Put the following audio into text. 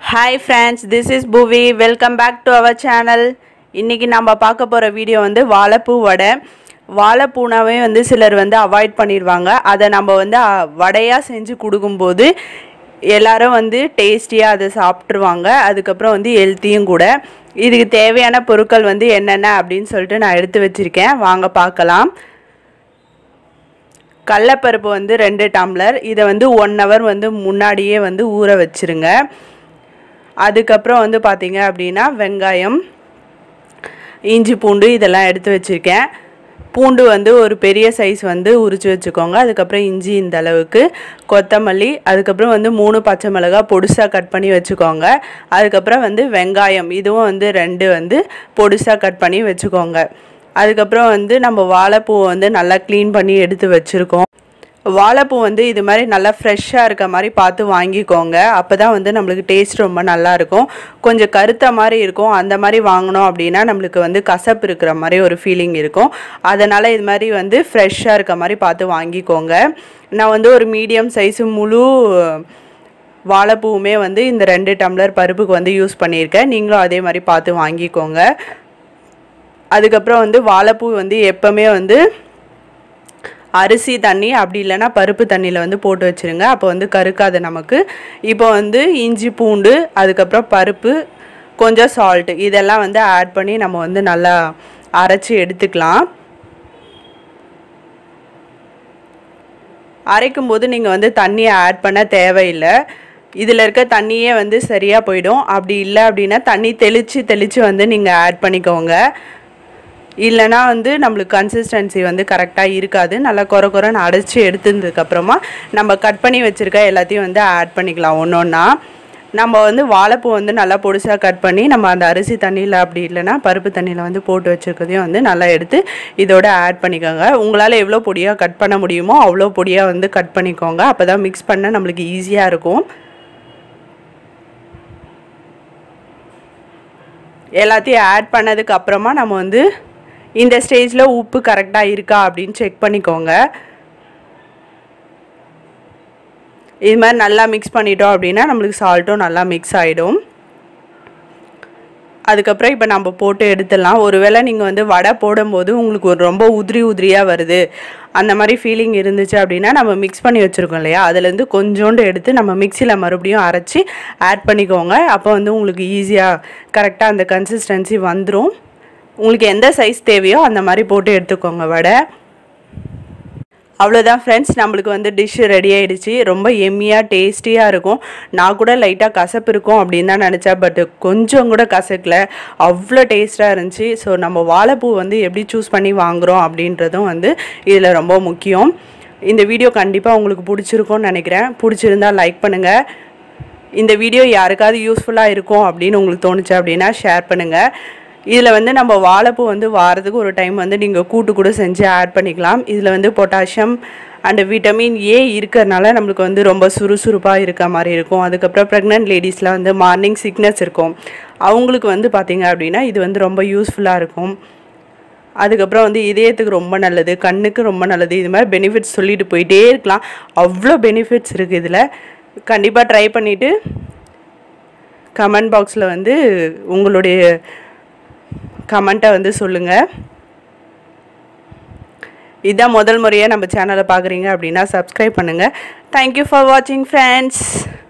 hi friends this is Bhuvi welcome back to our channel இன்றைக்கி நம்ம பார்க்க போகிற வீடியோ வந்து வாழைப்பூ வடை வாழைப்பூனாவே வந்து சிலர் வந்து அவாய்ட் பண்ணிடுவாங்க அதை நம்ம வந்து அ, வடையாக செஞ்சு கொடுக்கும்போது எல்லாரும் வந்து டேஸ்டியாக அதை சாப்பிட்ருவாங்க அதுக்கப்புறம் வந்து ஹெல்த்தியும் கூட இதுக்கு தேவையான பொருட்கள் வந்து என்னென்ன அப்படின்னு சொல்லிட்டு நான் எடுத்து வச்சுருக்கேன் வாங்க பார்க்கலாம் கடலப்பருப்பு வந்து ரெண்டு டம்ளர் இதை வந்து ஒன் ஹவர் வந்து முன்னாடியே வந்து ஊற வச்சுருங்க அதுக்கப்புறம் வந்து பார்த்தீங்க அப்படின்னா வெங்காயம் இஞ்சி பூண்டு இதெல்லாம் எடுத்து வச்சுருக்கேன் பூண்டு வந்து ஒரு பெரிய சைஸ் வந்து உரித்து வச்சுக்கோங்க அதுக்கப்புறம் இஞ்சி இந்த அளவுக்கு கொத்தமல்லி அதுக்கப்புறம் வந்து மூணு பச்சை மிளகாய் பொடுசாக கட் பண்ணி வச்சுக்கோங்க அதுக்கப்புறம் வந்து வெங்காயம் இதுவும் வந்து ரெண்டு வந்து பொடுசாக கட் பண்ணி வச்சுக்கோங்க அதுக்கப்புறம் வந்து நம்ம வாழைப்பூவை வந்து நல்லா க்ளீன் பண்ணி எடுத்து வச்சுருக்கோம் வாழைப்பூ வந்து இது மாதிரி நல்லா ஃப்ரெஷ்ஷாக இருக்க மாதிரி பார்த்து வாங்கிக்கோங்க அப்போ தான் வந்து நம்மளுக்கு டேஸ்ட் ரொம்ப நல்லா இருக்கும் கொஞ்சம் கருத்த மாதிரி இருக்கும் அந்த மாதிரி வாங்கினோம் அப்படின்னா நம்மளுக்கு வந்து கசப்பு இருக்கிற மாதிரி ஒரு ஃபீலிங் இருக்கும் அதனால் இது மாதிரி வந்து ஃப்ரெஷ்ஷாக இருக்க மாதிரி பார்த்து வாங்கிக்கோங்க நான் வந்து ஒரு மீடியம் சைஸு முழு வாழைப்பூவுமே வந்து இந்த ரெண்டு டம்ளர் பருப்புக்கு வந்து யூஸ் பண்ணியிருக்கேன் நீங்களும் அதே மாதிரி பார்த்து வாங்கிக்கோங்க அதுக்கப்புறம் வந்து வாழைப்பூ வந்து எப்போவுமே வந்து அரிசி தண்ணி அப்படி இல்லைன்னா பருப்பு தண்ணியில் வந்து போட்டு வச்சுருங்க அப்போ வந்து கருக்காது நமக்கு இப்போ வந்து இஞ்சி பூண்டு அதுக்கப்புறம் பருப்பு கொஞ்சம் சால்ட்டு இதெல்லாம் வந்து ஆட் பண்ணி நம்ம வந்து நல்லா அரைச்சி எடுத்துக்கலாம் அரைக்கும் போது நீங்கள் வந்து தண்ணியை ஆட் பண்ண தேவையில்லை இதில் இருக்க தண்ணியே வந்து சரியாக போயிடும் அப்படி இல்லை அப்படின்னா தண்ணி தெளித்து தெளித்து வந்து நீங்கள் ஆட் பண்ணிக்கோங்க இல்லைனா வந்து நம்மளுக்கு கன்சிஸ்டன்சி வந்து கரெக்டாக இருக்காது நல்லா குறை குறைன்னு அடைச்சி எடுத்ததுக்கப்புறமா நம்ம கட் பண்ணி வச்சுருக்க எல்லாத்தையும் வந்து ஆட் பண்ணிக்கலாம் ஒன்று ஒன்றா நம்ம வந்து வாழைப்பூ வந்து நல்லா பொடிசாக கட் பண்ணி நம்ம அந்த அரிசி தண்ணியில் அப்படி இல்லைன்னா பருப்பு தண்ணியில் வந்து போட்டு வச்சுருக்கதையும் வந்து நல்லா எடுத்து இதோட ஆட் பண்ணிக்கோங்க உங்களால் எவ்வளோ பொடியாக கட் பண்ண முடியுமோ அவ்வளோ பொடியாக வந்து கட் பண்ணிக்கோங்க அப்போ தான் மிக்ஸ் பண்ண நம்மளுக்கு ஈஸியாக இருக்கும் எல்லாத்தையும் ஆட் பண்ணதுக்கு அப்புறமா நம்ம வந்து இந்த ஸ்டேஜில் உப்பு கரெக்டாக இருக்கா அப்படின்னு செக் பண்ணிக்கோங்க இது மாதிரி நல்லா மிக்ஸ் பண்ணிட்டோம் அப்படின்னா நம்மளுக்கு சால்ட்டும் நல்லா மிக்ஸ் ஆகிடும் அதுக்கப்புறம் இப்போ நம்ம போட்டு எடுத்துடலாம் ஒருவேளை நீங்கள் வந்து வடை போடும்போது உங்களுக்கு ஒரு ரொம்ப உதிரி உதிரியாக வருது அந்த மாதிரி ஃபீலிங் இருந்துச்சு அப்படின்னா நம்ம மிக்ஸ் பண்ணி வச்சுருக்கோம் இல்லையா அதுலேருந்து கொஞ்சோண்டு எடுத்து நம்ம மிக்சியில் மறுபடியும் அரைச்சி ஆட் பண்ணிக்கோங்க அப்போ வந்து உங்களுக்கு ஈஸியாக கரெக்டாக அந்த கன்சிஸ்டன்சி வந்துடும் உங்களுக்கு எந்த சைஸ் தேவையோ அந்த மாதிரி போட்டு எடுத்துக்கோங்க வடை அவ்வளோதான் ஃப்ரெண்ட்ஸ் நம்மளுக்கு வந்து டிஷ்ஷு ரெடி ஆயிடுச்சு ரொம்ப எம்மியாக டேஸ்டியாக இருக்கும் நான் கூட லைட்டாக கசப்பு இருக்கும் அப்படின்னு தான் நினச்சேன் பட் கொஞ்சம் கூட கசக்கல அவ்வளோ டேஸ்ட்டாக இருந்துச்சு ஸோ நம்ம வாழைப்பூ வந்து எப்படி சூஸ் பண்ணி வாங்குகிறோம் அப்படின்றதும் வந்து இதில் ரொம்ப முக்கியம் இந்த வீடியோ கண்டிப்பாக உங்களுக்கு பிடிச்சிருக்கும்னு நினைக்கிறேன் பிடிச்சிருந்தா லைக் பண்ணுங்கள் இந்த வீடியோ யாருக்காவது யூஸ்ஃபுல்லாக இருக்கும் அப்படின்னு உங்களுக்கு தோணுச்சு அப்படின்னா ஷேர் பண்ணுங்கள் இதில் வந்து நம்ம வாழைப்பூ வந்து வாரத்துக்கு ஒரு டைம் வந்து நீங்கள் கூட்டு கூட செஞ்சு ஆட் பண்ணிக்கலாம் இதில் வந்து பொட்டாசியம் அண்டு விட்டமின் ஏ இருக்கிறதுனால நம்மளுக்கு வந்து ரொம்ப சுறுசுறுப்பாக இருக்க மாதிரி இருக்கும் அதுக்கப்புறம் ப்ரெக்னென்ட் லேடிஸ்லாம் வந்து மார்னிங் சிக்னஸ் இருக்கும் அவங்களுக்கு வந்து பார்த்திங்க அப்படின்னா இது வந்து ரொம்ப யூஸ்ஃபுல்லாக இருக்கும் அதுக்கப்புறம் வந்து இதயத்துக்கு ரொம்ப நல்லது கண்ணுக்கு ரொம்ப நல்லது இது மாதிரி பெனிஃபிட்ஸ் சொல்லிட்டு போயிட்டே இருக்கலாம் அவ்வளோ பெனிஃபிட்ஸ் இருக்குது இதில் கண்டிப்பாக ட்ரை பண்ணிவிட்டு கமெண்ட் பாக்ஸில் வந்து உங்களுடைய கமெண்ட்டை வந்து சொல்லுங்கள் இதான் முதல் முறையாக நம்ம சேனலை பார்க்குறீங்க அப்படின்னா சப்ஸ்கிரைப் பண்ணுங்கள் தேங்க்யூ ஃபார் வாட்சிங் ஃப்ரெண்ட்ஸ்